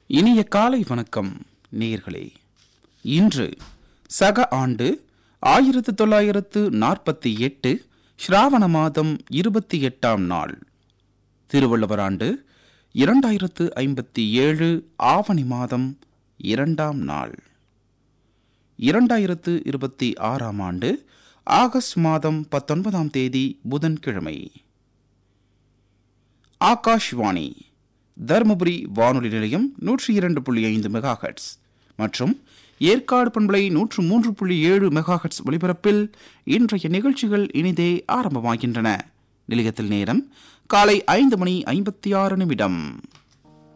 இனிய காலை வணக்கம் நேயர்களே இன்று சக ஆண்டு ஆயிரத்து தொள்ளாயிரத்து நாற்பத்தி எட்டு ஸ்ராவண மாதம் இருபத்தி எட்டாம் நாள் திருவள்ளுவர் ஆண்டு இரண்டாயிரத்து ஐம்பத்தி ஏழு ஆவணி மாதம் இரண்டாம் நாள் இரண்டாயிரத்து இருபத்தி ஆறாம் ஆண்டு ஆகஸ்ட் மாதம் பத்தொன்பதாம் தேதி புதன்கிழமை ஆகாஷ்வாணி தருமபுரி வானொலி நிலையம் நூற்றி இரண்டு புள்ளி ஐந்து மெகாஹெட்ஸ் மற்றும் ஏற்காடு பண்பலை நூற்று மூன்று புள்ளி ஏழு மெகாஹெட்ஸ் ஒலிபரப்பில் இன்றைய நிகழ்ச்சிகள் இனிதே ஆரம்பமாகின்றன நிலையத்தில் நேரம் காலை ஐந்து மணி ஐம்பத்தி ஆறு நிமிடம்